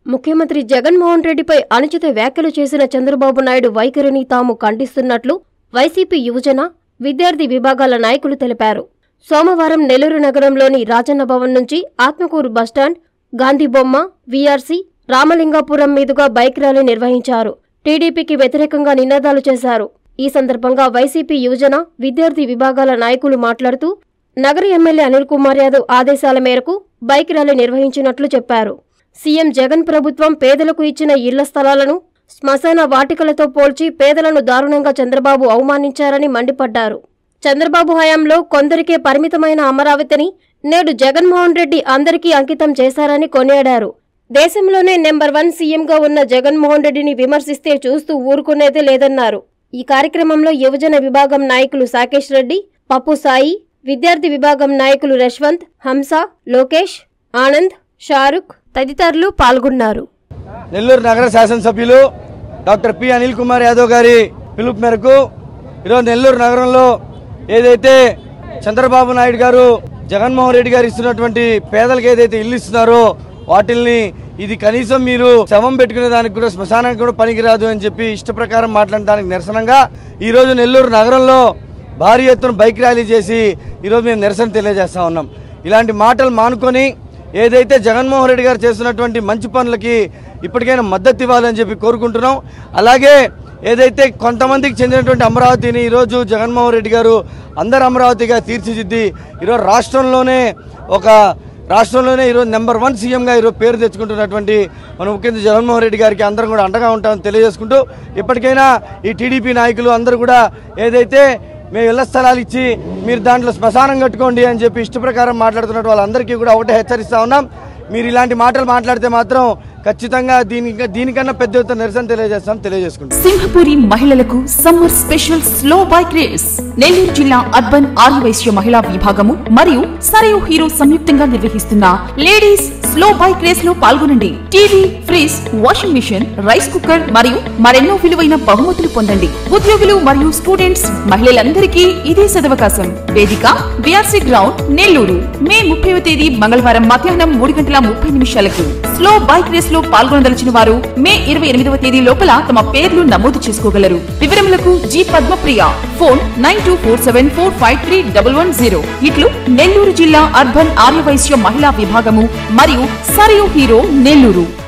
ముఖ్యమంత్రి జగన్మోహన్ రెడ్డిపై అనుచిత వ్యాఖ్యలు చేసిన చంద్రబాబు నాయుడు వైఖరిని తాము ఖండిస్తున్నట్లు వైసీపీ యువజన విద్యార్థి విభాగాల నాయకులు తెలిపారు సోమవారం నెల్లూరు నగరంలోని రాజన్న భవన్ నుంచి ఆత్మకూరు బస్టాండ్ గాంధీబొమ్మ వీఆర్సీ రామలింగాపురం మీదుగా బైక్ ర్యాలీ నిర్వహించారు టీడీపీకి వ్యతిరేకంగా నినాదాలు చేశారు ఈ సందర్భంగా వైసీపీ యువజన విద్యార్థి విభాగాల నాయకులు మాట్లాడుతూ నగర ఎమ్మెల్యే అనిల్ కుమార్ యాదవ్ ఆదేశాల మేరకు బైక్ ర్యాలీ నిర్వహించినట్లు చెప్పారు సీఎం జగన్ ప్రభుత్వం పేదలకు ఇచ్చిన ఇళ్ల స్థలాలను శ్మశాన వాటికలతో పోల్చి పేదలను దారుణంగా చంద్రబాబు అవమానించారని మండిపడ్డారు చంద్రబాబు హయాంలో కొందరికే పరిమితమైన అమరావతిని నేడు జగన్మోహన్ రెడ్డి అందరికీ అంకితం చేశారని కొనియాడారు దేశంలోనే నెంబర్ వన్ సీఎంగా ఉన్న జగన్మోహన్ రెడ్డిని విమర్శిస్తే చూస్తూ ఊరుకునేదే లేదన్నారు ఈ కార్యక్రమంలో యువజన విభాగం నాయకులు సాకేష్ రెడ్డి పప్పు సాయి విద్యార్థి విభాగం నాయకులు యశ్వంత్ హంస లోకేష్ ఆనంద్ షారుఖ్ తదితరులు పాల్గొన్నారు నెల్లూరు నగర శాసనసభ్యులు డాక్టర్ పి అనిల్ కుమార్ యాదవ్ గారి పిలుపు మేరకు ఈరోజు నెల్లూరు నగరంలో ఏదైతే చంద్రబాబు నాయుడు గారు జగన్మోహన్ రెడ్డి గారు ఇస్తున్నటువంటి పేదలకు ఏదైతే ఇల్లు ఇస్తున్నారో వాటిల్ని ఇది కనీసం మీరు శవం పెట్టుకునే దానికి కూడా శ్మశానానికి కూడా పనికిరాదు అని చెప్పి ఇష్ట ప్రకారం మాట్లాడిన దానికి నిరసనంగా ఈ రోజు నెల్లూరు నగరంలో భారీ ఎత్తున బైక్ ర్యాలీ చేసి ఈరోజు మేము నిరసన తెలియజేస్తా ఉన్నాం ఇలాంటి మాటలు మానుకొని ఏదైతే జగన్మోహన్ రెడ్డి గారు చేస్తున్నటువంటి మంచి పనులకి ఇప్పటికైనా మద్దతు ఇవ్వాలని చెప్పి కోరుకుంటున్నాం అలాగే ఏదైతే కొంతమందికి చెందినటువంటి అమరావతిని ఈరోజు జగన్మోహన్ రెడ్డి గారు అందరు అమరావతిగా తీర్చిదిద్ది ఈరోజు రాష్ట్రంలోనే ఒక రాష్ట్రంలోనే ఈరోజు నెంబర్ వన్ సీఎంగా ఈరోజు పేరు తెచ్చుకుంటున్నటువంటి మన ముఖ్యమంత్రి జగన్మోహన్ రెడ్డి గారికి అందరం కూడా అండగా ఉంటామని తెలియజేసుకుంటూ ఇప్పటికైనా ఈ టీడీపీ నాయకులు అందరూ కూడా ఏదైతే మేము ఇళ్ల స్థలాలు ఇచ్చి మీరు దాంట్లో శ్మశానం కట్టుకోండి అని చెప్పి ఇష్ట ప్రకారం మాట్లాడుతున్నట్టు వాళ్ళందరికీ కూడా ఒకటే హెచ్చరిస్తా ఉన్నాం మీరు ఇలాంటి మాటలు మాట్లాడితే మాత్రం ఖచ్చితంగా దీని దీనికన్నా పెద్ద ఎత్తున నిరసన తెలియజేస్తాం తెలియజేసుకుంటాం సింహపురి మహిళలకు summer special slow bike race Nellore జిల్లా అర్బన్ ఆర్యవైశ్య మహిళా విభాగము మరియు సరయు హీరో సంయుక్తంగా నిర్వహిస్తున్న లేడీస్ స్లో బైక్ రేస్ లో పాల్గొనండి TV fridge washing machine rice cooker మరియు మరెన్నో విలువైన బహుమతులు పొందండి ఉద్యోగులు మరియు స్టూడెంట్స్ మహిళలందరికీ ఇదే సదవకాశం వేదిక బిఆర్సీ గ్రౌండ్ నెల్లూరు మే ముప్పైవ తేదీ మంగళవారం మధ్యాహ్నం మూడు గంటల ముప్పై నిమిషాలకు స్లో బైక్ రేస్ లో పాల్గొనదలిచిన వారు మే ఇరవై ఎనిమిదవ తేదీ లోపల తమ పేర్లు నమోదు చేసుకోగలరు వివరములకు G Padmapriya phone nine two four seven four five three double one zero ఇట్లు నెల్లూరు జిల్లా అర్బన్ ఆర్యవైశ్య మహిళా విభాగము మరియు సరియు హీరో నెల్లూరు